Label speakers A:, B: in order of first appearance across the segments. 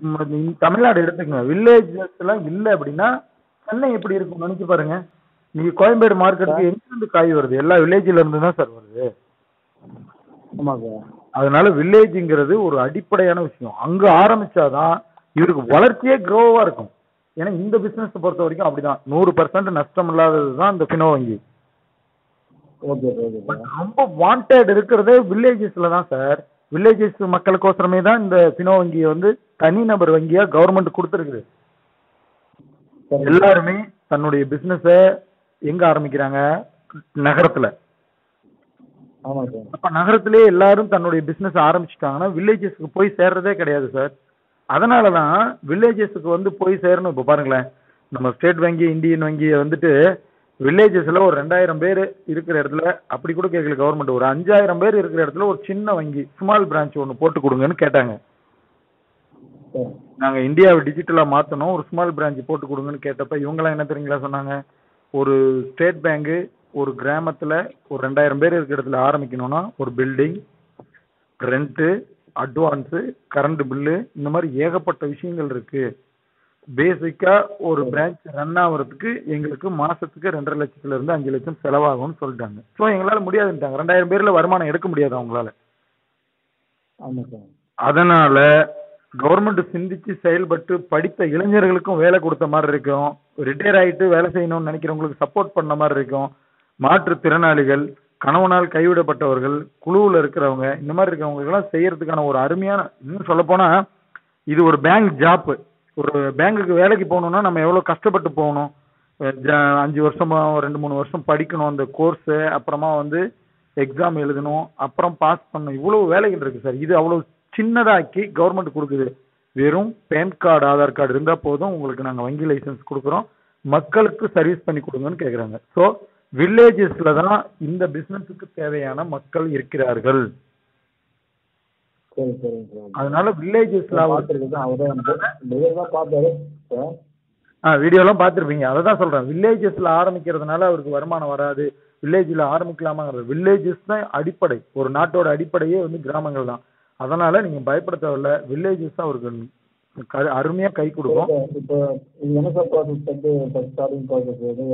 A: ம், இந்த தமிழ்நாடு எடுத்துக்கங்க வில்லேஜஸ்ல இல்ல அப்படின்னா சென்னை எப்படி இருக்கும் நினைச்சு பாருங்க நீங்க கோயம்பேடு மார்க்கெட்டுக்கு எங்க இருந்து காய் வருது எல்லா வில்லேஜ்ல இருந்து தான் சார் வருது
B: ஆமாம் சார்
A: அதனால வில்லேஜ்ங்கிறது ஒரு அடிப்படையான விஷயம் அங்க ஆரம்பிச்சாதான் இவருக்கு வளர்ச்சியே க்ரோவா இருக்கும் ஏன்னா இந்த பிசினஸ் பொறுத்த வரைக்கும் அப்படிதான் நூறு பர்சன்ட் நஷ்டம் இல்லாதது தான் இந்த பினோ வங்கி
B: ஓகே சார் ஓகே சார்
A: ரொம்ப வாண்டட் இருக்கிறதே வில்லேஜஸ்ல தான் சார் வில்லேஜஸ் மக்களுக்கோசரமே தான் இந்த பினோ வங்கியை வந்து தனிநபர் வங்கியா கவர்மெண்ட் கொடுத்துருக்குது
B: சரி
A: எல்லாருமே தன்னுடைய பிசினஸ எங்க ஆரம்பிக்கிறாங்க நகரத்துல
B: ஆமாம் சார்
A: அப்ப நகரத்திலேயே எல்லாரும் தன்னுடைய பிசினஸ் ஆரம்பிச்சிட்டாங்கன்னா வில்லேஜஸ்க்கு போய் சேர்றதே கிடையாது சார் அதனால தான் வில்லேஜஸ்க்கு வந்து போய் சேரணும் இப்போ பாருங்களேன் நம்ம ஸ்டேட் வங்கி இந்தியன் வங்கியை வந்துட்டு வில்லேஜஸ்ல ஒரு ரெண்டாயிரம் பேர் இருக்கிற இடத்துல அப்படி கூட கேட்கல கவர்மெண்ட் ஒரு அஞ்சாயிரம் பேர் இருக்கிற இடத்துல ஒரு சின்ன வங்கி ஸ்மால் பிரான்ச் ஒன்று போட்டு கொடுங்கன்னு கேட்டாங்க
B: சார்
A: நாங்க இந்தியாவை டிஜிட்டலா மாத்தணும் ஒரு ஸ்மால் பிரான்ச் போட்டு கொடுங்கன்னு கேட்டப்ப இவங்கெல்லாம் என்ன தெரியுங்களா சொன்னாங்க ஒரு ஸ்டேட் பேங்க் ஒரு கிராமத்துல ஒரு ரெண்டாயிரம் பேர் இருக்கிற இடத்துல ஆரம்பிக்கணும்னா ஒரு building rent advance current bill இந்த மாதிரி ஏகப்பட்ட விஷயங்கள் இருக்கு பேசிக்கா ஒரு பிரான்ச் ரன் ஆகுறதுக்கு எங்களுக்கு மாசத்துக்கு ரெண்டரை லட்சத்துல இருந்து அஞ்சு லட்சம் செலவாகும்னு சொல்லிட்டாங்க ஸோ எங்களால முடியாதுன்ட்டாங்க ரெண்டாயிரம் பேர்ல வருமானம் எடுக்க முடியாது அவங்களால
B: ஆமாம் சார்
A: அதனால கவர்மெண்ட் சிந்திச்சு செயல்பட்டு படித்த இளைஞர்களுக்கும் வேலை கொடுத்த மாதிரி இருக்கும் ரிட்டையர் ஆயிட்டு வேலை செய்யணும்னு நினைக்கிறவங்களுக்கு சப்போர்ட் பண்ண மாதிரி இருக்கும் மாற்றுத்திறனாளிகள் கணவனால் கைவிடப்பட்டவர்கள் குழுவில் இருக்கிறவங்க இந்த மாதிரி இருக்கிறவங்களுக்கெல்லாம் செய்யறதுக்கான ஒரு அருமையான இன்னும் சொல்ல போனா இது ஒரு பேங்க் ஜாப் ஒரு பேங்குக்கு வேலைக்கு போகணும்னா நம்ம எவ்வளவு கஷ்டப்பட்டு போகணும் அஹ் ஜ- அஞ்சு வருஷமா ஒரு ரெண்டு மூணு வருஷம் படிக்கணும் அந்த கோர்ஸ் அப்புறமா வந்து எக்ஸாம் எழுதணும் அப்புறம் பாஸ் பண்ணணும் இவ்வளவு வேலைகள் இருக்கு சார் இது அவ்வளவு சின்னதாக்கி கவர்மெண்ட் கொடுக்குது வெறும் பேன் கார்டு ஆதார் கார்டு இருந்தா போதும் உங்களுக்கு நாங்க வங்கி லைசென்ஸ் கொடுக்குறோம் மக்களுக்கு சர்வீஸ் பண்ணி கொடுங்கன்னு கேக்குறாங்க ஸோ வில்லேஜஸ்ல தான் இந்த பிசினஸுக்கு தேவையான மக்கள் இருக்கிறார்கள்
B: சரி சரிங்க சார்
A: அதனால வில்லேஜஸ்ல
B: பார்த்துருக்கு அவர் தான் இந்த இவர் தான் பார்த்தாரு சார்
A: ஆ வீடியோலாம் பார்த்துருப்பீங்க அதை தான் சொல்றேன் வில்லேஜஸ்ல ஆரம்பிக்கிறதுனால அவருக்கு வருமானம் வராது வில்லேஜ்ல ஆரம்பிக்கலாமாங்கிறது வில்லேஜஸ் தான் அடிப்படை ஒரு நாட்டோட அடிப்படையே வந்து கிராமங்கள் தான் அதனால நீங்க பயப்பட தேவையில்ல வில்லேஜஸ் தான் அவருக்கு க- அருமையா கை கொடுக்கும்
B: இப்போ இது என்ன சார் ப்ராசஸ் வந்து ஃபஸ்ட் ஸ்டார்டிங் ப்ராசஸ் வந்து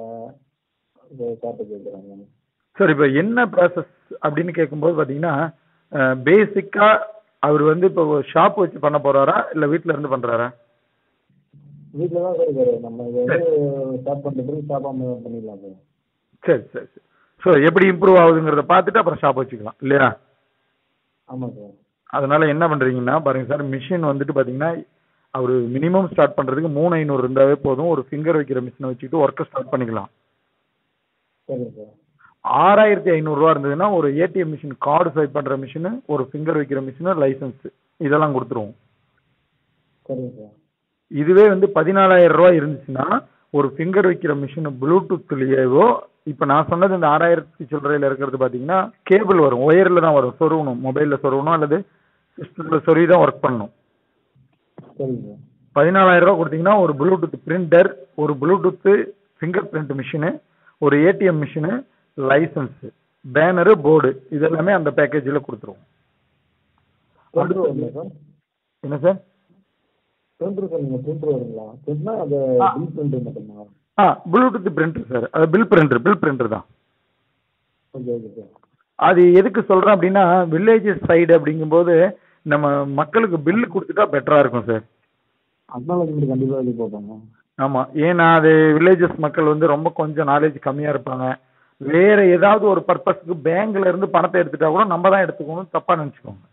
B: இது காட்ட கேட்குறாங்க
A: சார் இப்போ என்ன ப்ராசஸ் அப்படின்னு கேட்கும்போது பார்த்தீங்கன்னா பேசிக்கா அவர் வந்து இப்போ ஷாப் வச்சு பண்ண போறாரா இல்ல வீட்ல இருந்து பண்றாரா
B: வீட்டில் தான் சார் இருக்காரு நம்ம இதை வந்து ஸ்டார்ட் பண்ணுறதுக்கு ஸ்டாப்பாக பண்ணிடலாம் சார்
A: சரி சரி சரி ஸோ எப்படி இம்ப்ரூவ் ஆகுதுங்கிறத பார்த்துட்டு அப்புறம் ஷாப் வச்சுக்கலாம் இல்லையா
B: ஆமாம் சார்
A: அதனால என்ன பண்றீங்கன்னா பாருங்க சார் மிஷின் வந்துட்டு பாத்தீங்கன்னா அவர் மினிமம் ஸ்டார்ட் பண்றதுக்கு மூணு ஐநூறு இருந்தாவே போதும் ஒரு ஃபிங்கர் வைக்கிற மிஷினை வச்சுக்கிட்டு ஒர்க்கை ஸ்டார்ட் பண்ணிக்கலாம்
B: சரிங்க சார்
A: ஆறாயிரத்தி ஐநூறுரூவா இருந்ததுன்னா ஒரு ஏடிஎம் மிஷின் கார்டு ஸ்வைப் பண்ற மிஷின் ஒரு ஃபிங்கர் வைக்கிற மிஷின் லைசன்ஸ் இதெல்லாம் கொடுத்துருவோம்
B: சரிங்க சார்
A: இதுவே வந்து பதினாலாயிரம் ரூபாய் இருந்துச்சுன்னா ஒரு ஃபிங்கர் வைக்கிற மிஷின் ப்ளூடூத்லயேவோ இப்போ நான் சொன்னது இந்த ஆறாயிரத்தி சில்லறையில் இருக்கிறது பார்த்தீங்கன்னா கேபிள் வரும் ஒயரில் தான் வரும் சொருகணும் மொபைலில் சொருகணும் அல்லது சிஸ்டத்தில் சொருகி தான் ஒர்க் பண்ணணும்
B: சரிங்க சார்
A: பதினாலாயிரம் ரூபாய் கொடுத்தீங்கன்னா ஒரு ப்ளூடூத் பிரிண்டர் ஒரு ப்ளூடூத் ஃபிங்கர் பிரிண்ட் மிஷினு ஒரு ATM machine license banner board இதெல்லாமே அந்த பேக்கேஜில் கொடுத்துருவோம்
B: பிரிண்டர் வருங்களா சார்
A: என்ன சார்
B: பிரிண்டர் சொன்னீங்க பிரிண்டர் வருங்களா பிரிண்ட்னா அது
A: ஆ.
B: பில் பிரிண்டர் மட்டுமா
A: ஆ ப்ளூடூத் பிரிண்டர் சார் அது பில் பிரிண்டர் பில் பிரிண்டர் தான்
B: ஓகே ஓகே சார்
A: அது எதுக்கு சொல்றேன் அப்படின்னா வில்லேஜஸ் சைடு அப்படிங்கும்போது நம்ம மக்களுக்கு பில்லு கொடுத்துட்டா பெட்டரா இருக்கும் சார்
B: அக்னாலஜ்மெண்ட் கண்டிப்பாக இது போட்டாங்க
A: ஆமா ஏன்னா அது வில்லேஜஸ் மக்கள் வந்து ரொம்ப கொஞ்சம் நாலேஜ் கம்மியா இருப்பாங்க வேற ஏதாவது ஒரு பர்பஸ்க்கு பேங்க்ல இருந்து பணத்தை எடுத்துட்டா கூட நம்ம தான் எடுத்துக்கணும் தப்பா நினைச்சுக்கோங்க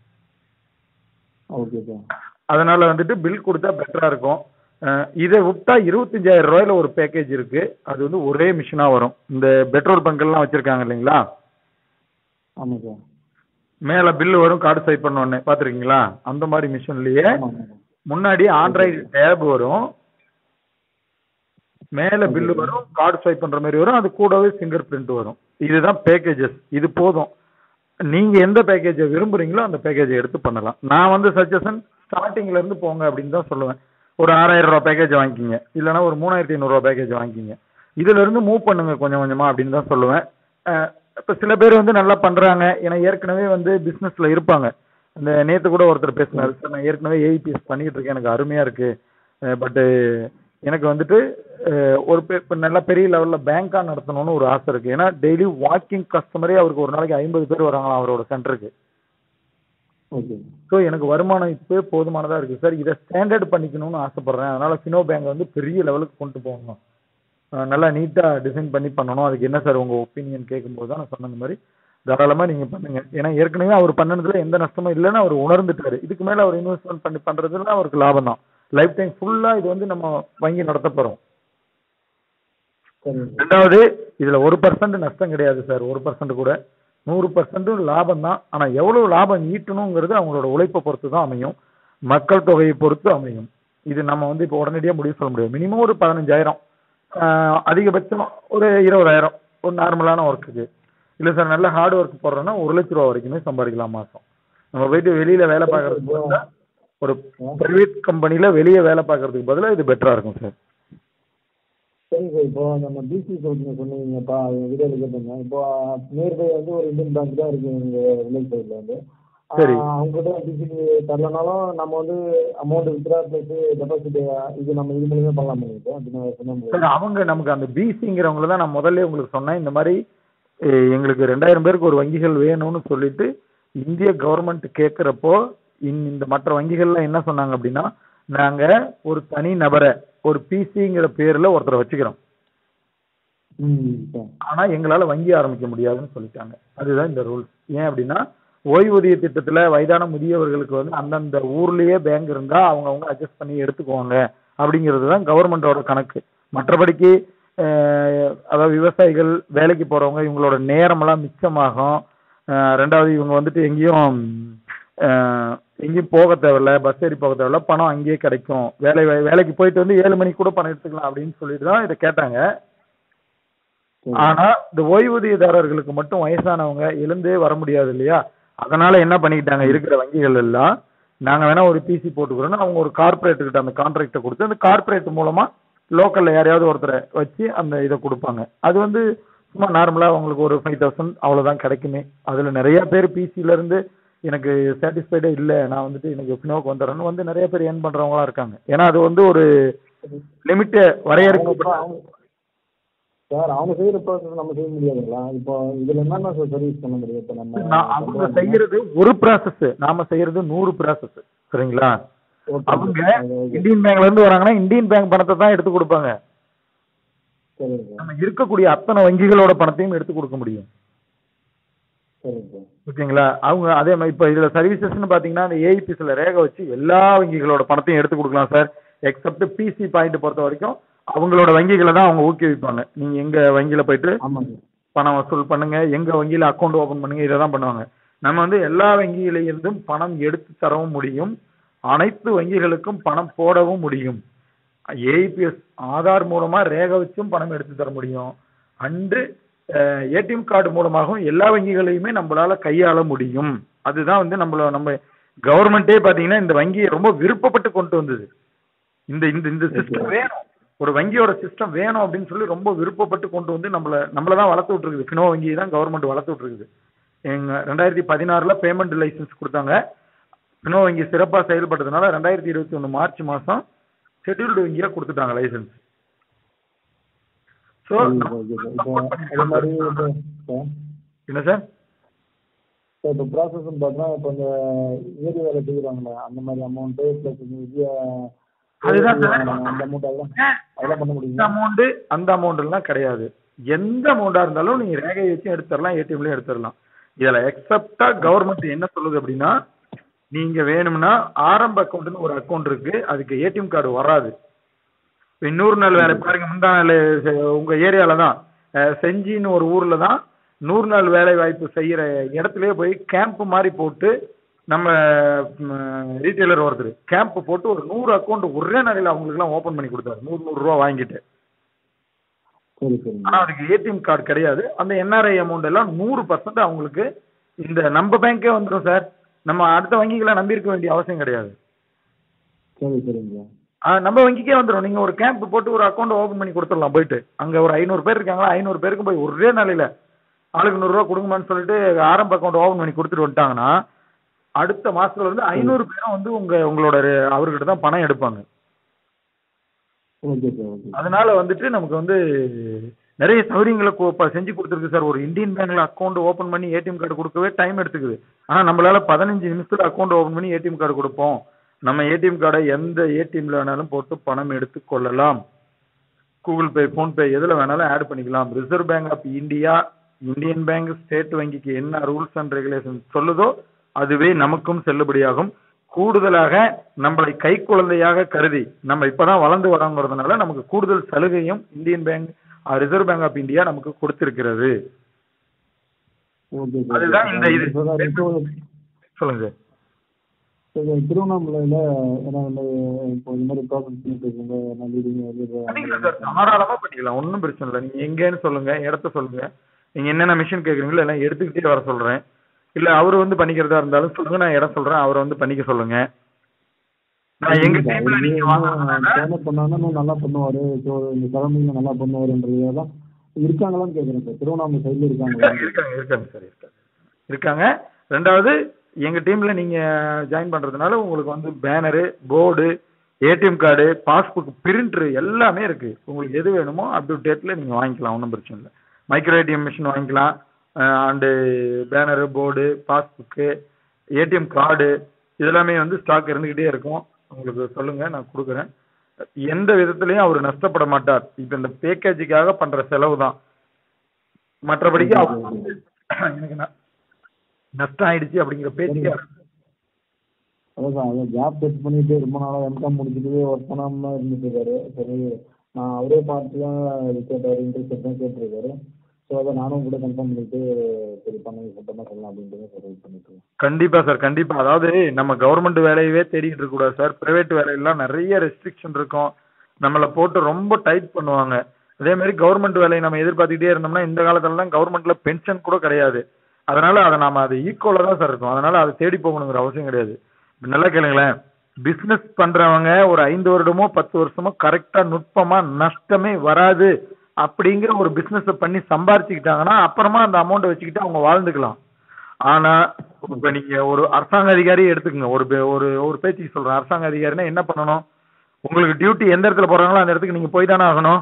B: ஓகே சார்
A: அதனால வந்துட்டு பில் கொடுத்தா பெட்டரா இருக்கும் அஹ் இதை விட்டா இருபத்தஞ்சாயிரம் ரூபாயில ஒரு பேக்கேஜ் இருக்கு அது வந்து ஒரே மிஷினா வரும் இந்த பெட்ரோல் பங்க் எல்லாம் வச்சிருக்காங்க இல்லைங்களா
B: ஆமாம் சார்
A: மேல பில்லு வரும் கார்டு ஸ்வைப் பண்ண உடனே பாத்திருக்கீங்களா அந்த மாதிரி மிஷின்லயே
B: ஆமாம் ஆமாம்
A: முன்னாடி ஆண்ட்ராய்டு டேப் வரும் மேல பில்லு வரும் கார்டு ஸ்வைப் பண்ற மாதிரி வரும் அது கூடவே ஃபிங்கர் பிரிண்ட் வரும் இதுதான் பேக்கேஜஸ் இது போதும் நீங்க எந்த பேக்கேஜை விரும்புறீங்களோ அந்த பேக்கேஜை எடுத்து பண்ணலாம் நான் வந்து சஜஷன் ஸ்டார்டிங்ல இருந்து போங்க அப்படின்னு தான் சொல்லுவேன் ஒரு ஆறாயிரம் ரூபாய் பேக்கேஜ் வாங்கிக்கிங்க இல்லைன்னா ஒரு மூணாயிரத்தி ஐநூறுரூவா பேக்கேஜ் வாங்கிக்கிங்க இதுல இருந்து மூவ் பண்ணுங்க கொஞ்சம் கொஞ்சமா அப்படின்னு தான் சொல்லுவேன் அஹ் இப்ப சில பேர் வந்து நல்லா பண்றாங்க ஏன்னா ஏற்கனவே வந்து பிசினஸ்ல இருப்பாங்க இந்த நேத்து கூட ஒருத்தர் பேசினாரு சார் நான் ஏற்கனவே ஏஐபிஎஸ் பண்ணிட்டு இருக்கேன் எனக்கு அருமையா இருக்கு பட் எனக்கு வந்துட்டு அஹ், ஒரு பெ- இப்ப நல்லா பெரிய லெவல்ல பேங்கா நடத்தணும்னு ஒரு ஆசை இருக்கு ஏன்னா டெய்லி வாக்கிங் கஸ்டமரே அவருக்கு ஒரு நாளைக்கு ஐம்பது பேர் வராங்களாம் அவரோட சென்டருக்கு
B: ஓகே
A: ஸோ எனக்கு வருமானம் இப்போ போதுமானதா இருக்கு சார் இதை ஸ்டாண்டர்ட் பண்ணிக்கணும்னு ஆசைப்படுறேன் அதனால ஃபினோ பேங்க் வந்து பெரிய லெவலுக்கு கொண்டு போகணும் அஹ் நல்லா நீட்டா டிசைன் பண்ணி பண்ணணும் அதுக்கு என்ன சார் உங்க ஒப்பீனியன் கேட்கும்போது தான் நான் சொன்ன இந்த மாதிரி தாராளமா நீங்க பண்ணுங்க ஏன்னா ஏற்கனவே அவர் பண்ணதுல எந்த நஷ்டமும் இல்லைன்னு அவர் உணர்ந்துட்டாரு இதுக்கு மேல அவர் இன்வெஸ்ட்மெண்ட் பண்ணி பண்றதுல அவருக்கு லாபம் தான் லைஃப் டைம் ஃபுல்லா இது வந்து நம்ம வங்கி நடத்த போறோம்
B: சரிங்க சார்
A: ரெண்டாவது இதுல ஒரு பர்சன்ட் நஷ்டம் கிடையாது சார் ஒரு பர்சன்ட் கூட நூறு பர்சன்ட்டும் லாபம் தான் ஆனா எவ்வளவு லாபம் ஈட்டணுங்கிறது அவங்களோட உழைப்பை பொறுத்து தான் அமையும் மக்கள் தொகையை பொறுத்து அமையும் இது நம்ம வந்து இப்போ உடனடியாக முடிவு சொல்ல முடியாது மினிமம் ஒரு பதினஞ்சாயிரம் ஆஹ் அதிகபட்சம் ஒரு இருபதாயிரம் ஒரு நார்மலான ஒர்க்குக்கு இல்லை சார் நல்ல ஹார்ட் ஒர்க் போடுறோன்னா ஒரு லட்ச ரூபா வரைக்குமே சம்பாதிக்கலாம் மாசம் நம்ம போயிட்டு வெளியில வேலை பார்க்கறதுக்கு பதிலா ஒரு பிரைவேட் கம்பெனில வெளியே வேலை பார்க்கறதுக்கு பதிலா இது பெட்டரா இருக்கும் சார்
B: சரிங்க சார் இப்போ நம்ம பிசி சொல்லுங்க சொன்னீங்கப்பா வீடியோவில் கேட்டீங்க இப்போ நியர்பை வந்து ஒரு இந்தியன் பேங்க் தான் இருக்கு எங்கள் வில்லேஜ் சைடில் வந்து
A: சரி.
B: அவங்ககிட்ட பிசி தரலனாலும் நம்ம வந்து அமௌண்ட் வித்ரா ப்ளஸ் டெபாசிட் இது நம்ம இது மூலியமாக பண்ணலாம் பண்ணிட்டு அப்படின்னு சொன்ன
A: சார் அவங்க நமக்கு அந்த பிசிங்கிறவங்கள தான் நான் முதல்ல உங்களுக்கு சொன்னேன் இந்த மாதிரி எ- எங்களுக்கு ரெண்டாயிரம் பேருக்கு ஒரு வங்கிகள் வேணும்னு சொல்லிட்டு இந்திய கவர்மெண்ட் கேட்குறப்போ இந்த மற்ற வங்கிகள்லாம் என்ன சொன்னாங்க அப்படின்னா நாங்க ஒரு தனி நபரை ஒரு பிசிங்கிற பேர்ல ஒருத்தரை வச்சுக்கிறோம்
B: ம் சார்
A: ஆனா எங்களால வங்கி ஆரம்பிக்க முடியாதுன்னு சொல்லிட்டாங்க அதுதான் இந்த ரூல்ஸ் ஏன் அப்படின்னா ஓய்வூதிய திட்டத்துல வயதான முதியவர்களுக்கு வந்து அந்தந்த ஊர்லயே பேங்க் இருந்தா அவங்க அவங்க அட்ஜஸ்ட் பண்ணி எடுத்துக்குவாங்க அப்படிங்கிறது தான் கவர்மெண்டோட கணக்கு மற்றபடிக்கு அஹ், அதாவது விவசாயிகள் வேலைக்கு போறவங்க இவங்களோட நேரமெல்லாம் மிச்சமாகும் அஹ், ரெண்டாவது இவங்க வந்துட்டு எங்கேயும் அஹ், எங்கேயும் போக தேவையில்ல பஸ் ஏறி போக தேவையில்ல பணம் அங்கேயே கிடைக்கும் வேலை வேலைக்கு போயிட்டு வந்து ஏழு மணிக்கு கூட பணம் எடுத்துக்கலாம் அப்படின்னு சொல்லிட்டு தான் இதை கேட்டாங்க
B: சரி.
A: ஆனா இந்த ஓய்வூதியதாரர்களுக்கு மட்டும் வயசானவங்க எழுந்தே வர முடியாது இல்லையா அதனால என்ன பண்ணிக்கிட்டாங்க இருக்கிற வங்கிகள் எல்லாம் நாங்க வேணா ஒரு பிசி போட்டுக்கிறோம்னு அவங்க ஒரு கார்பரேட் கிட்ட அந்த கான்ட்ராக்டை கொடுத்து அந்த கார்பரேட் மூலமா லோக்கல்ல யாரையாவது ஒருத்தரை வச்சு அந்த இதை கொடுப்பாங்க அது வந்து சும்மா நார்மலா உங்களுக்கு ஒரு ஃபைவ் தௌசண்ட் அவ்வளவுதான் கிடைக்குமே அதுல நிறைய பேர் பிசில இருந்து எனக்கு சாட்டிஸ்ஃபைடே இல்ல நான் வந்துட்டு எனக்கு ஃபினோக்கு வந்துடுறேன்னு வந்து நிறைய பேர் ஏர்ன் பண்றவங்களா இருக்காங்க ஏன்னா அது வந்து ஒரு லிமிட் வரையறுக்கப்பட்ட
B: அவங்க- சார் அவங்க செய்யற ப்ராசஸ் நம்ம செய்ய முடியாதுங்களா இப்போ இதுல என்னென்ன சார் சர்வீஸ் பண்ண முடியும் இப்போ நம்ம
A: நான் அவங்க செய்யறது ஒரு ப்ராசஸ் நாம செய்யறது நூறு ப்ராசஸ் சரிங்களா
B: Okay.
A: அவங்க
B: அது okay.
A: இந்தியன் பேங்க்ல இருந்து வராங்கன்னா இந்தியன் பேங்க் பணத்தை தான் எடுத்து கொடுப்பாங்க
B: சரிங்க சார்
A: நம்ம இருக்கக்கூடிய அத்தனை வங்கிகளோட பணத்தையும் எடுத்து கொடுக்க முடியும்
B: சரிங்க சார்
A: ஓகேங்களா அவங்க அதே மாதிரி இப்போ இதுல சர்வீசஸ்னு பாத்தீங்கன்னா அந்த ஏஐபிஸ்ல ரேக வச்சு எல்லா வங்கிகளோட பணத்தையும் எடுத்து கொடுக்கலாம் சார் எக்ஸப்ட் பிசி பாயிண்ட் பொறுத்த வரைக்கும் அவங்களோட வங்கிகளை தான் அவங்க ஊக்குவிப்பாங்க நீங்க எங்க வங்கியில போயிட்டு
B: ஆமாங்க
A: பணம் வசூல் பண்ணுங்க எங்க வங்கியில அக்கௌண்ட் ஓபன் பண்ணுங்க இதை தான் பண்ணுவாங்க நம்ம வந்து எல்லா வங்கியில இருந்தும் பணம் எடுத்து தரவும் முடியும் அனைத்து வங்கிகளுக்கும் பணம் போடவும் முடியும் ஏஇபிஎஸ் ஆதார் மூலமா ரேக வச்சும் பணம் எடுத்து தர முடியும் அன்று ஏடிஎம் கார்டு மூலமாகவும் எல்லா வங்கிகளையுமே நம்மளால கையாள முடியும் அதுதான் வந்து நம்மள நம்ம கவர்மெண்டே பாத்தீங்கன்னா இந்த வங்கியை ரொம்ப விருப்பப்பட்டு கொண்டு வந்தது இந்த இந்த இந்த சிஸ்டம் வேணும் ஒரு வங்கியோட சிஸ்டம் வேணும் அப்படின்னு சொல்லி ரொம்ப விருப்பப்பட்டு கொண்டு வந்து நம்மள நம்மள தான் வளர்த்து விட்டுருக்குது ஃபினோ வங்கியை தான் கவர்மெண்ட் வளர்த்து விட்டுருக்குது எங்க ரெண்டாயிரத்தி பதினாறுல பேமெண்ட் லைசன்ஸ் கொடுத்தாங்க ஃபினோ வங்கி சிறப்பா செயல்பட்டதுனால ரெண்டாயிரத்தி இருபத்தி ஒன்று மார்ச் மாசம் ஷெட்யூல்டு வங்கியா கொடுத்துட்டாங்க லைசன்ஸ் ஸோ
B: சரிங்க சார் ஓகே சார் இப்போ அதே மாதிரி இப்போ சார்
A: என்ன சார்
B: சார் இப்போ ப்ராசஸ்ன்னு பார்த்தா இப்போ இந்த ஏரி வேலை செய்கிறாங்களே அந்த மாதிரி அமௌண்ட்டு ப்ளஸ் இது
A: அதுதான் சார்.
B: அந்த அமௌண்ட் அதெல்லாம் அதெல்லாம் பண்ண
A: இந்த
B: முடியுமா
A: அமௌண்ட் அந்த அமௌண்ட் எல்லாம் கிடையாது எந்த அமௌண்டா இருந்தாலும் நீங்க ரேகையை வச்சு எடுத்துடலாம் ஏடிஎம்லயும் எடுத்துடலாம் இதுல எக்ஸப்டா கவர்மெண்ட் என்ன சொல்லுது அப்படின்னா நீங்க வேணும்னா ஆரம்ப அக்கௌண்ட்னு ஒரு அக்கௌண்ட் இருக்கு அதுக்கு ஏடிஎம் கார்டு வராது இப்ப இன்னொரு நாள் வேலை பாருங்க முந்தா நாள் செ- உங்க ஏரியால தான் அஹ், செஞ்சின்னு ஒரு ஊர்ல தான் நூறு நாள் வேலை வாய்ப்பு செய்யற இடத்துலயே போய் கேம்ப் மாதிரி போட்டு நம்ம ரீட்டைலர் ஒருத்தர் கேம்ப் போட்டு ஒரு நூறு அக்கௌண்ட் ஒரே நாளையில அவங்களுக்கு எல்லாம் ஓபன் பண்ணி கொடுத்தாரு நூறு நூறு ரூபா வாங்கிட்டு
B: சரி சரிங்க
A: ஆனா அதுக்கு ஏடிஎம் கார்டு கிடையாது அந்த என்ஆர்ஐ அமௌண்ட் எல்லாம் நூறு பர்சன்ட் அவங்களுக்கு இந்த நம்ம பேங்க்கே வந்துடும் சார் நம்ம அடுத்த வங்கிகளை நம்பி இருக்க வேண்டிய அவசியம் கிடையாது
B: சரி சரிங்க
A: ஆ, நம்ம வங்கிக்கே வந்துடும் நீங்க ஒரு கேம்ப் போட்டு ஒரு அக்கௌண்ட் ஓபன் பண்ணி கொடுத்துடலாம் போயிட்டு அங்க ஒரு ஐநூறு பேர் இருக்காங்களா ஐநூறு பேருக்கு போய் ஒரே நாளையில ஆளுக்கு நூறுரூவா கொடுங்கம்மான்னு சொல்லிட்டு ஆரம்ப அக்கௌண்ட் ஓபன் பண்ணி கொடுத்துட்டு வந்துட்டாங்கன்னா அடுத்த மாசத்துல இருந்து ஐநூறு பேரும் வந்து உங்க உங்களோட re- அவர்கிட்ட தான் பணம் எடுப்பாங்க
B: ஓகே சார் ஓகே
A: அதனால வந்துட்டு நமக்கு வந்து நிறைய சௌகரியங்களை கு- ப- செஞ்சு கொடுத்துருக்கு சார் ஒரு இந்தியன் பேங்க்ல அக்கௌண்ட் ஓபன் பண்ணி ஏடிஎம் கார்டு கொடுக்கவே டைம் எடுத்துக்குது ஆனா நம்மளால பதினஞ்சு நிமிஷத்துல அக்கௌண்ட் ஓபன் பண்ணி ஏடிஎம் கார்டு கொடுப்போம் நம்ம ஏடிஎம் கார்டை எந்த ஏடிஎம்ல வேணாலும் போட்டு பணம் எடுத்து கொள்ளலாம் கூகுள் பே ஃபோன்பே எதுல வேணாலும் ஆட் பண்ணிக்கலாம் reserve bank of India Indian bank state வங்கிக்கு என்ன ரூல்ஸ் அண்ட் ரெகுலேஷன் சொல்லுதோ அதுவே நமக்கும் செல்லுபடியாகும் கூடுதலாக நம்மளை கை குழந்தையாக கருதி நம்ம இப்பதான் வளர்ந்து வரோங்கிறதுனால நமக்கு கூடுதல் சலுகையும் Indian bank reserve bank of India நமக்கு கொடுத்திருக்கிறது
B: ஓகே சார்
A: அதுதான் இந்த இது.
B: சார் இப்போ
A: சொல்லுங்க சார்
B: சார் திருவண்ணாமலையில ஏன்னா வந்து இப்போ இந்த மாதிரி ப்ராசஸ் பண்ணிட்டு இருக்கீங்க நான் லீடிங்
A: பண்ணிக்கலாம் சார் தாராளமா பண்ணிக்கலாம் ஒன்றும் பிரச்சனை இல்லை நீங்க எங்கன்னு சொல்லுங்க இடத்த சொல்லுங்க நீங்க என்னென்ன மிஷின் கேக்குறீங்களோ எல்லாம் எடுத்துக்கிட்டே வர சொல்றேன் இல்ல அவர் வந்து பண்ணிக்கிறதா இருந்தாலும் சொல்லுங்க நான் இடம் சொல்றேன் அவரை வந்து பண்ணிக்க சொல்லுங்க நான் எங்க டீம்ல நீங்க வாங்கினா
B: ட்ரைனர் பண்ணாங்கன்னா இன்னும் நல்லா பண்ணுவாரு ஸோ இந்த கிழமையில நல்லா பண்ணுவாருன்றதுதான் இருக்காங்களான்னு கேட்குறேன் சார் திருவண்ணாமலை சைடில் இருக்காங்களா
A: இருக்காங்க இருக்காங்க சார் இருக்காங்க இருக்காங்க ரெண்டாவது எங்க டீம்ல நீங்க ஜாயின் பண்றதுனால உங்களுக்கு வந்து banner board ATM card passbook printer எல்லாமே இருக்கு உங்களுக்கு எது வேணுமோ அப் டு டேட்ல நீங்க வாங்கிக்கலாம் ஒன்றும் பிரச்சனை இல்லை மைக்ரோ ஏடிஎம் மிஷின் வாங்கிக்கலாம் and banner board passbook ATM card இதெல்லாமே வந்து ஸ்டாக் இருந்துகிட்டே இருக்கும் உங்களுக்கு சொல்லுங்க நான் கொடுக்குறேன் எந்த விதத்துலயும் அவர் நஷ்டப்பட மாட்டார் இப்ப இந்த பேக்கேஜுக்காக பண்ற செலவு தான் மற்றபடிக்கு அவர் வந்து எனக்கு ந- நஷ்டம் ஆயிடுச்சு அப்படிங்கிற பேச்சுக்கே வராது.
B: அதான் சார் அதான் ஜாப் செட் பண்ணிட்டு ரொம்ப நாளாக எம்காம் முடிச்சுட்டு ஒர்க் பண்ணாமல் இருந்துட்டு இருக்காரு சரி நான் அவரே பார்த்து தான் இது கேட்டார் இன்ட்ரெஸ்ட் தான் கேட்டிருக்காரு ஸோ அதை நானும் கூட கன்ஃபார்ம் பண்ணிட்டு சரி பண்ணி சுத்தமாக சொல்லலாம் அப்படின்ட்டு சார் வெயிட் பண்ணிட்டு இருக்கேன்.
A: கண்டிப்பா சார் கண்டிப்பா அதாவது நம்ம கவர்மெண்ட் வேலையவே தேடிட்டு இருக்க கூடாது சார் பிரைவேட் வேலையெல்லாம் நிறைய ரெஸ்ட்ரிக்ஷன் இருக்கும் நம்மளை போட்டு ரொம்ப டைட் பண்ணுவாங்க அதே மாதிரி கவர்மெண்ட் வேலையை நம்ம எதிர்பார்த்துக்கிட்டே இருந்தோம்னா இந்த காலத்துலலாம் கவர்மெண்ட்ல பென்ஷன் கூட கிடையாது அதனால அதை நாம அது ஈக்குவலா தான் சார் இருக்கும் அதனால அதை தேடி போகணுங்கிற அவசியம் கிடையாது இப்ப நல்லா கேளுங்களேன் பிசினஸ் பண்றவங்க ஒரு ஐந்து வருடமோ பத்து வருஷமோ கரெக்டா நுட்பமா நஷ்டமே வராது அப்படிங்கிற ஒரு பிசினஸ் பண்ணி சம்பாரிச்சுக்கிட்டாங்கன்னா அப்புறமா அந்த அமௌண்ட்டை வச்சுக்கிட்டு அவங்க வாழ்ந்துக்கலாம் ஆனா இப்ப நீங்க ஒரு அரசாங்க அதிகாரி எடுத்துக்கங்க ஒரு பே- ஒரு ஒரு பேச்சுக்கு சொல்றேன் அரசாங்க அதிகாரினா என்ன பண்ணணும் உங்களுக்கு டியூட்டி எந்த இடத்துல போறாங்களோ அந்த இடத்துக்கு நீங்க போய் தானே ஆகணும்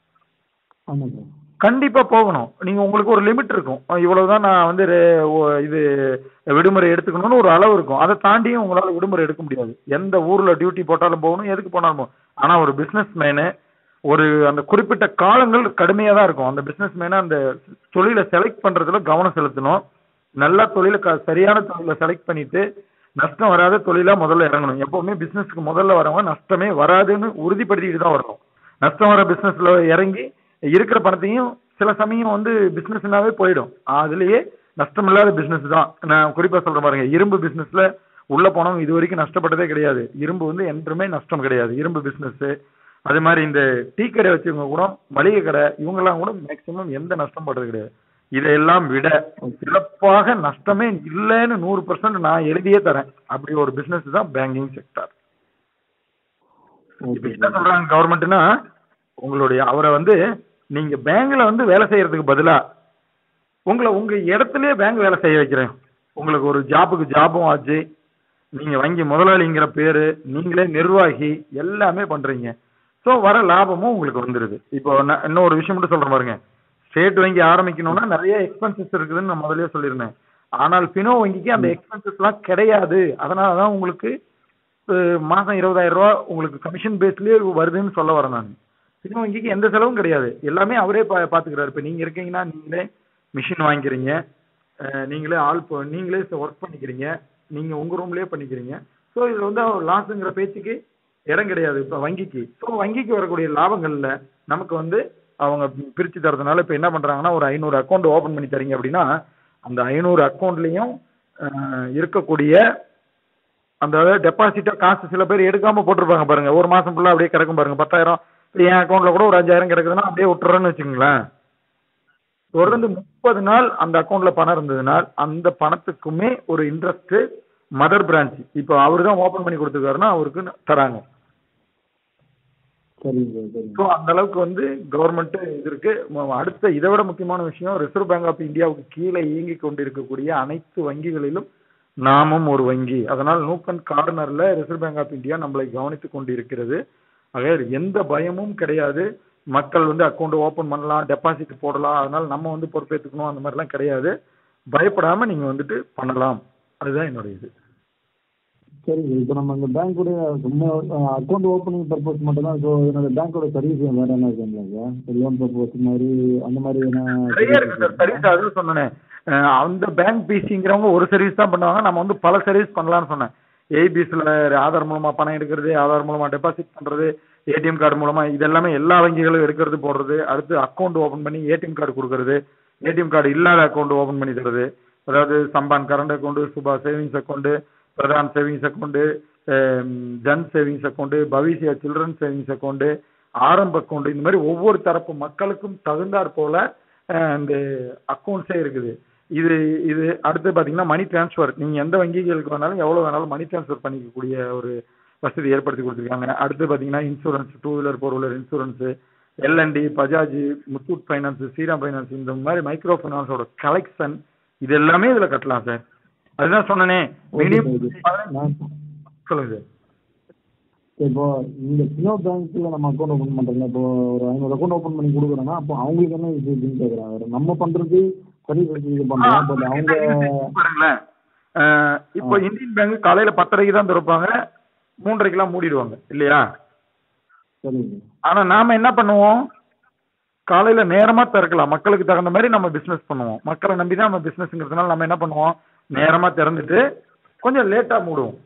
B: ஆமாம் சார்
A: கண்டிப்பா போகணும் நீங்க உங்களுக்கு ஒரு லிமிட் இருக்கும் அஹ் இவ்வளவுதான் நான் வந்து ரெ- ஓ- இது விடுமுறை எடுத்துக்கணும்னு ஒரு அளவு இருக்கும் அதை தாண்டியும் உங்களால விடுமுறை எடுக்க முடியாது எந்த ஊர்ல டியூட்டி போட்டாலும் போகணும் எதுக்கு போனாலும் போகணும் ஆனா ஒரு பிசினஸ் மேனு ஒரு அந்த குறிப்பிட்ட காலங்கள் கடுமையா தான் இருக்கும் அந்த பிசினஸ் மேனை அந்த தொழிலை செலக்ட் பண்றதுல கவனம் செலுத்தணும் நல்ல தொழிலை க- சரியான தொழிலை செலக்ட் பண்ணிட்டு நஷ்டம் வராத தொழிலா முதல்ல இறங்கணும் எப்பவுமே பிசினஸ்க்கு முதல்ல வரவங்க நஷ்டமே வராதுன்னு உறுதிப்படுத்திட்டு தான் வரணும் நஷ்டம் வர பிசினஸ்ல இறங்கி இருக்கிற பணத்தையும் சில சமயம் வந்து பிசினஸ்னாவே போயிடும் அதுலயே நஷ்டம் இல்லாத பிசினஸ் தான் நான் குறிப்பா சொல்றேன் பாருங்க இரும்பு பிசினஸ்ல உள்ள போனவங்க இது வரைக்கும் நஷ்டப்பட்டதே கிடையாது இரும்பு வந்து என்றுமே நஷ்டம் கிடையாது இரும்பு பிசினஸ் அது மாதிரி இந்த டீ கடை வச்சவங்க கூட மளிகை கடை இவங்கெல்லாம் கூட மேக்சிமம் எந்த நஷ்டம் படுறது கிடையாது இதையெல்லாம் விட சிறப்பாக நஷ்டமே இல்லைன்னு நூறு பர்சன்ட் நான் எழுதியே தரேன் அப்படி ஒரு பிசினஸ் தான் பேங்கிங் செக்டார் இப்ப
B: ஓகே
A: என்ன சொல்றாங்க கவர்மெண்ட்னா உங்களுடைய அவரை வந்து நீங்க பேங்க்ல வந்து வேலை செய்யறதுக்கு பதிலா உங்களை உங்க இடத்துலயே பேங்க் வேலை செய்ய வைக்கிறேன் உங்களுக்கு ஒரு ஜாபுக்கு ஜாபும் ஆச்சு நீங்க வங்கி முதலாளிங்கிற பேரு நீங்களே நிர்வாகி எல்லாமே பண்றீங்க ஸோ வர லாபமும் உங்களுக்கு வந்துருது இப்போ நான் இன்னொரு விஷயம் மட்டும் சொல்றேன் பாருங்க ஸ்டேட் வங்கி ஆரம்பிக்கணும்னா நிறைய எக்ஸ்பென்சஸ் இருக்குதுன்னு நான் முதல்லயே சொல்லியிருந்தேன் ஆனால் பினோ வங்கிக்கு அந்த எக்ஸ்பென்சஸ்லாம் கிடையாது அதனால தான் உங்களுக்கு அஹ், மாசம் இருபதாயிரம் ரூபா உங்களுக்கு கமிஷன் பேஸ்லயே வருதுன்னு சொல்ல வரேன் நான் பினோ வங்கிக்கு எந்த செலவும் கிடையாது எல்லாமே அவரே பா பாத்துக்கிறாரு இப்போ நீங்க இருக்கீங்கன்னா நீங்களே மிஷின் வாங்கிக்கிறீங்க அஹ், நீங்களே ஆள் போ- நீங்களே ஒர்க் பண்ணிக்கிறீங்க நீங்க உங்க ரூம்லயே பண்ணிக்கிறீங்க ஸோ இதுல வந்து லாஸுங்கிற பேச்சுக்கு இடம் கிடையாது இப்போ வங்கிக்கு ஸோ வங்கிக்கு வரக்கூடிய லாபங்கள்ல நமக்கு வந்து அவங்க பிரிச்சு தரதுனால இப்போ என்ன பண்றாங்கன்னா ஒரு ஐநூறு அக்கௌண்ட் ஓபன் பண்ணி தரீங்க அப்படின்னா அந்த ஐநூறு அக்கௌண்ட்லயும் இருக்கக்கூடிய அந்த டெபாசிட்டா காசு சில பேர் எடுக்காம போட்டிருப்பாங்க பாருங்க ஒரு மாசம் ஃபுல்லா அப்படியே கிடக்கும் பாருங்க பத்தாயிரம் இப்ப என் அக்கௌண்ட்ல கூட ஒரு அஞ்சாயிரம் கிடக்குதுன்னா அப்படியே விட்டுறேன்னு வச்சுங்களேன் தொடர்ந்து முப்பது நாள் அந்த அக்கௌண்ட்ல பணம் இருந்ததுனால் அந்த பணத்துக்குமே ஒரு இன்ட்ரெஸ்ட் மதர் பிரான்ச் இப்போ அவரு தான் ஓபன் பண்ணி கொடுத்துருக்காருன்னா அவருக்கு தராங்க
B: சரிங்க சார் சரிங்க
A: ஸோ அந்த அளவுக்கு வந்து கவர்மெண்ட் இது இருக்கு ம- அடுத்த இதை விட முக்கியமான விஷயம் ரிசர்வ் பேங்க் ஆஃப் இந்தியாவுக்கு கீழே இயங்கி கொண்டிருக்கக்கூடிய அனைத்து வங்கிகளிலும் நாமும் ஒரு வங்கி அதனால் நூக்கன் கார்னர்ல ரிசர்வ் பேங்க் ஆஃப் இந்தியா நம்மளை கவனித்துக் கொண்டிருக்கிறது ஆக எந்த பயமும் கிடையாது மக்கள் வந்து அக்கௌண்ட் ஓபன் பண்ணலாம் டெபாசிட் போடலாம் அதனால நம்ம வந்து பொறுப்பேற்றுக்கணும் அந்த மாதிரிலாம் கிடையாது பயப்படாம நீங்க வந்துட்டு பண்ணலாம் அதுதான் என்னோட இது
B: சரி இப்போ நம்ம இந்த பேங்க்குடைய சும்மா அக்கௌண்ட் ஓப்பனிங் பர்பஸ் மட்டும் தான் ஸோ என்னோட பேங்க்கோட சர்வீஸ் வேற என்ன இருக்குங்களா சார் லோன் பர்பஸ் மாதிரி அந்த மாதிரி என்ன
A: நிறைய இருக்கு சார் சர்வீஸ் அதுவும் சொன்னேன் அஹ் அந்த பேங்க் பிசிங்கிறவங்க ஒரு சர்வீஸ் தான் பண்ணுவாங்க நம்ம வந்து பல சர்வீஸ் பண்ணலாம்னு சொன்னேன் ஏபிஎஸ்ல ஆதார் மூலமா பணம் எடுக்கிறது ஆதார் மூலமா டெபாசிட் பண்றது ஏடிஎம் கார்டு மூலமா இது எல்லாமே எல்லா வங்கிகளும் எடுக்கிறது போடுறது அடுத்து அக்கௌண்ட் ஓபன் பண்ணி ஏடிஎம் கார்டு கொடுக்கறது ஏடிஎம் கார்டு இல்லாத அக்கௌண்ட் ஓபன் பண்ணி தருது அதாவது சம்பான் கரண்ட் அக்கௌண்ட் சுபா savings account Pradhan savings account Jan savings account Bhavishya children savings account ஆரம்ப அக்கௌண்ட் இந்த மாதிரி ஒவ்வொரு தரப்பு மக்களுக்கும் தகுந்தாற் போல அஹ், இந்த அக்கௌண்ட்ஸே இருக்குது இது இது அடுத்து பாத்தீங்கன்னா மணி டிரான்ஸ்ஃபர் நீங்க எந்த வங்கிகளுக்கு வேணாலும் எவ்வளவு வேணாலும் மணி டிரான்ஸ்ஃபர் பண்ணிக்கக்கூடிய ஒரு வசதி ஏற்படுத்தி கொடுத்துருக்காங்க அடுத்து பாத்தீங்கன்னா insurance two wheeler four wheeler insurance L and T Bajaj Muthoot finance Shriram finance இந்த மாதிரி மைக்ரோ ஃபைனான்ஸோட கலெக்ஷன் இது எல்லாமே இதுல கட்டலாம் சார் அதுதான் சொன்னனே மினிமம்
B: நான்
A: சொல்லுங்க சார்
B: இப்போ இந்த பினோ பேங்க்ல நம்ம அக்கௌண்ட் ஓப்பன் பண்றோம்ல இப்போ ஒரு ஐநூறு அக்கௌண்ட் ஓப்பன் பண்ணி கொடுக்குறோம்னா அப்போ அவங்களுக்கு என்ன இது இதுன்னு கேட்குறாங்க நம்ம பண்றது சர்வீஸ் வச்சு இது பண்றோம் பட் அவங்க
A: பாருங்களேன் அஹ் இப்போ இந்தியன் பேங்க் காலையில பத்தரைக்கு தான் திறப்பாங்க மூன்றரைக்கெல்லாம் மூடிடுவாங்க இல்லையா
B: சரிங்க
A: ஆனா நாம என்ன பண்ணுவோம் காலையில நேரமா திறக்கலாம் மக்களுக்கு தகுந்த மாதிரி நம்ம பிசினஸ் பண்ணுவோம் மக்களை நம்பி தான் நம்ம பிசினஸ்ங்கிறதுனால நம்ம என்ன பண்ணுவோம் நேரமா திறந்துட்டு கொஞ்சம் லேட்டா மூடுவோம்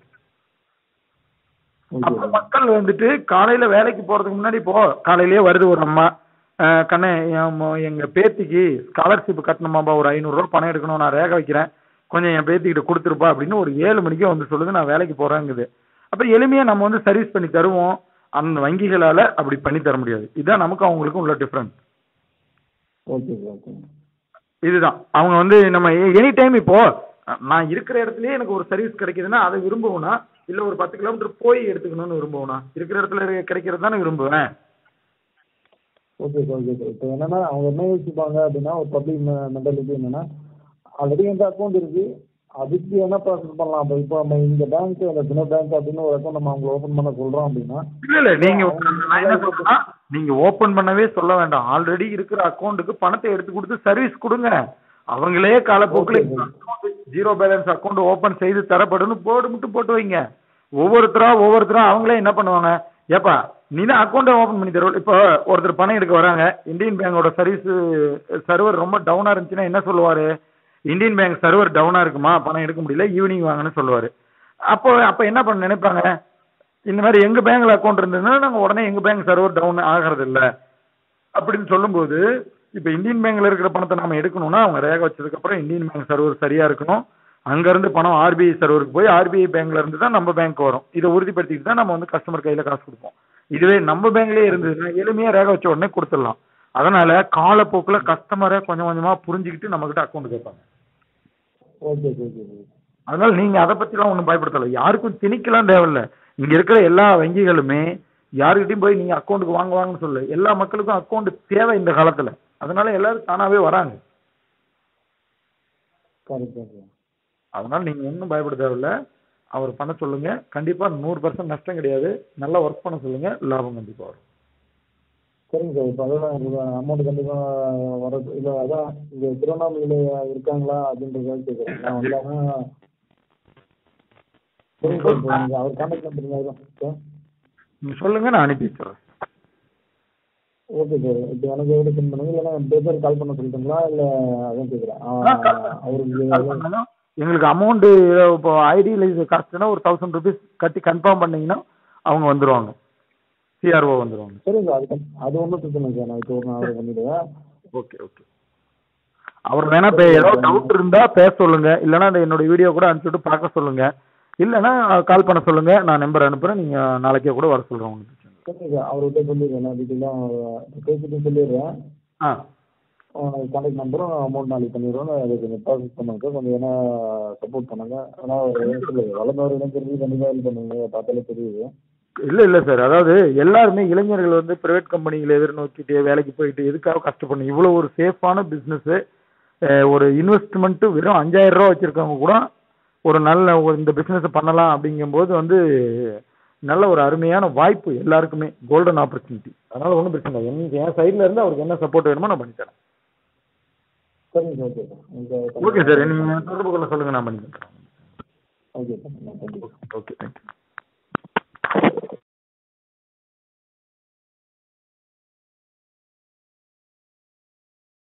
B: ஓகே
A: அப்ப மக்கள் வந்துட்டு காலையில வேலைக்கு போறதுக்கு முன்னாடி இப்போ காலையிலேயே வருது ஒரு அம்மா அஹ் கண்ணே என் மொ- எங்க பேத்திக்கு ஸ்காலர்ஷிப் கட்டணுமாப்பா ஒரு ஐநூறு ரூபாய் பணம் எடுக்கணும் நான் ரேக வைக்கிறேன் கொஞ்சம் என் பேத்திக்கிட்ட கொடுத்துருப்பா அப்படின்னு ஒரு ஏழு மணிக்கே வந்து சொல்லுது நான் வேலைக்கு போறேங்குது அப்ப எளிமையா நம்ம வந்து சர்வீஸ் பண்ணி தருவோம் அந்த வங்கிகளால அப்படி பண்ணி தர முடியாது இதுதான் நமக்கு அவங்களுக்கும் உள்ள டிஃபரன்ஸ்
B: ஓகே சார் ஓகே
A: இதுதான் அவங்க வந்து நம்ம எனி டைம் இப்போ நான் இருக்கிற இடத்துலயே எனக்கு ஒரு சர்வீஸ் கிடைக்குதுன்னா அதை விரும்புவேனா இல்ல ஒரு பத்து கிலோமீட்டர் போய் எடுத்துக்கணும்னு விரும்புவேனா இருக்கிற இடத்துல கிடைக்கிறது தானே விரும்புவேன்
B: ஓகே சார் ஓகே சார் இப்போ என்னன்னா அவங்க என்ன யோசிப்பாங்க அப்படின்னா ஒரு பப்ளிக் மென்டாலிட்டி என்னன்னா ஆல்ரெடி எந்த அக்கௌண்ட் இருக்கு அதுக்கு என்ன ப்ராசஸ் பண்ணலாம் அப்போ இப்போ நம்ம இந்த பேங்க் அந்த பினோ பேங்க் அப்படின்னு ஒரு அக்கௌண்ட் நம்ம அவங்களை ஓப்பன் பண்ண சொல்றோம் அப்படின்னா
A: இல்ல இல்ல நீங்க நான் என்ன சொல்றேன்னா நீங்க ஓபன் பண்ணவே சொல்ல வேண்டாம் ஆல்ரெடி இருக்கிற அக்கௌண்ட்டுக்கு பணத்தை எடுத்து கொடுத்து சர்வீஸ் கொடுங்க அவங்களே காலப்போக்கில் ஜீரோ பேலன்ஸ் அக்கௌண்ட் ஓபன் செய்து தரப்படும்னு போர்டு மட்டும் போட்டு வைங்க ஒவ்வொருத்தரா ஒவ்வொருத்தரா அவங்களே என்ன பண்ணுவாங்க ஏப்பா நீ தான் அக்கௌண்ட் ஓபன் பண்ணி தருவ இப்போ ஒருத்தர் பணம் எடுக்க வராங்க இந்தியன் பேங்கோட சர்வீஸ் சர்வர் ரொம்ப டவுனா இருந்துச்சுன்னா என்ன சொல்லுவாரு இந்தியன் பேங்க் சர்வர் டவுனா இருக்குமா பணம் எடுக்க முடியல ஈவினிங் வாங்கன்னு சொல்லுவாரு அப்போ அப்ப என்ன பண்ண நினைப்பாங்க இந்த மாதிரி எங்க பேங்க்ல அக்கௌண்ட் இருந்ததுன்னா நாங்க உடனே எங்க பேங்க் சர்வர் டவுன் ஆகிறது இல்ல அப்படின்னு சொல்லும்போது இப்ப இந்தியன் பேங்க்ல இருக்கிற பணத்தை நாம எடுக்கணும்னா அவங்க ரேக வச்சதுக்கு அப்புறம் இந்தியன் பேங்க் சர்வர் சரியா இருக்கணும் அங்க இருந்து பணம் ஆர்பிஐ சர்வருக்கு போய் ஆர்பிஐ பேங்க்ல இருந்து தான் நம்ம பேங்க் வரும் இதை உறுதிப்படுத்திட்டு தான் நம்ம வந்து கஸ்டமர் கையில காசு கொடுப்போம் இதுவே நம்ம பேங்க்லயே இருந்ததுன்னா எளிமையா ரேக வச்ச உடனே கொடுத்துடலாம் அதனால காலப்போக்குல கஸ்டமரை கொஞ்சம் கொஞ்சமா புரிஞ்சுக்கிட்டு நம்ம கிட்ட அக்கௌண்ட் கேட்பாங்க
B: ஓகே சார் ஓகே சார்
A: அதனால நீங்க அதை பத்திலாம் ஒன்றும் பயப்படுத்தல யாருக்கும் திணிக்கலாம் தேவையில்ல இங்க இருக்கிற எல்லா வங்கிகளுமே யாருக்கிட்டையும் போய் நீங்க அக்கௌண்ட்டுக்கு வாங்க வாங்கன்னு சொல்லு எல்லா மக்களுக்கும் அக்கௌண்ட் தேவை இந்த காலத்துல அதனால எல்லாரும் தானாவே வராங்க
B: கரெக்ட் சார்
A: அதனால நீங்க ஒன்றும் பயப்பட தேவையில்ல அவர் பண்ண சொல்லுங்க கண்டிப்பா நூறு பர்சன்ட் நஷ்டம் கிடையாது நல்லா ஒர்க் பண்ண சொல்லுங்க லாபம் கண்டிப்பா வரும்
B: சரிங்க சார் இப்போ அதான் அமௌண்ட் கண்டிப்பாக வர இல்லை அதான் இங்கே திருவண்ணாமலையில் இருக்காங்களா அப்படின்றத கேட்குறேன் நான் வந்தாங்கன்னா சரிங்க சார் இப்போ நீங்கள் அவர் கான்டாக்ட் நம்பர் சார்
A: நீங்க சொல்லுங்க நான் அனுப்பி வச்சுறேன்
B: ஓகே சார் இப்போ எனக்கு எப்படி சென்ட் பண்ணுங்க இல்லைன்னா என் பேப்பர் கால் பண்ண சொல்லிட்டுங்களா இல்லை அதான் கேட்குறேன்
A: ஆ, call பண்ணுங்க.
B: அவருக்கு
A: Call பண்ணாலும் எங்களுக்கு அமௌண்ட் இப்போ ஐடியில் இது காஸ்ட்னா ஒரு தௌசண்ட் ருபீஸ் கட்டி கன்ஃபார்ம் பண்ணீங்கன்னா அவங்க வந்துருவாங்க சிஆர்ஓ வந்துருவாங்க
B: சரிங்க சார் அது con- அது ஒன்றும் பிரச்சனை இல்லை சார் நான் இப்போ ஒரு நாள் பண்ணிவிடுவேன்
A: ஓகே ஓகே அவர் வேணா இப்போ ஏதாவது டவுட் இருந்தா பேச சொல்லுங்க இல்லைன்னா அந்த என்னோட வீடியோ கூட அனுப்பிச்சுட்டு பார்க்க சொல்லுங்க இல்லைன்னா கால் பண்ண சொல்லுங்க நான் நம்பர் அனுப்புறேன் நீங்க நாளைக்கே கூட வர சொல்றேன் உங்களுக்கு பிரச்சனை இல்லை.
B: சரிங்க சார் அவர்கிட்ட சொல்லிடுறேன் நான் டீட்டெயிலாக பேசிட்டு சொல்லிடுறேன்
A: ஆ
B: கான்டாக்ட் நம்பரும் அமௌண்ட் நாளைக்கு பண்ணிடுவோம் அதை கொஞ்சம் ப்ராசஸ் பண்ணுங்க சார் கொஞ்சம் ஏன்னா சப்போர்ட் பண்ணுங்க ஆனால் ஒரு சொல்லுங்க வளர்ந்தவர் இளைஞர்கள் கண்டிப்பாக இது பண்ணுங்க பார்த்தாலே தெரியுது
A: இல்ல இல்ல சார் அதாவது எல்லாருமே இளைஞர்கள் வந்து பிரைவேட் கம்பெனிகளை எதிர்நோக்கிட்டு வேலைக்கு போயிட்டு எதுக்காக கஷ்டப்படணும் இவ்வளவு ஒரு சேஃபான பிசினஸ் ஒரு இன்வெஸ்ட்மெண்ட் வெறும் அஞ்சாயிரம் ரூபா வச்சிருக்கவங்க கூட ஒரு நல்ல ஒரு இந்த பிசினஸ் பண்ணலாம் அப்படிங்கும்போது வந்து நல்ல ஒரு அருமையான வாய்ப்பு எல்லாருக்குமே கோல்டன் ஆப்பர்ச்சுனிட்டி அதனால ஒன்றும் பிரச்சனை இல்லை என் என் சைடுல இருந்து அவருக்கு என்ன சப்போர்ட் வேணுமோ நான் பண்ணி தரேன்
B: சரிங்க சார் ஓகே சார் உங்கள்
A: ஓகே சார் நீங்க தொடர்பு கொள்ள சொல்லுங்க நான் பண்ணி தரேன்
B: okay sir thank you
A: okay thank you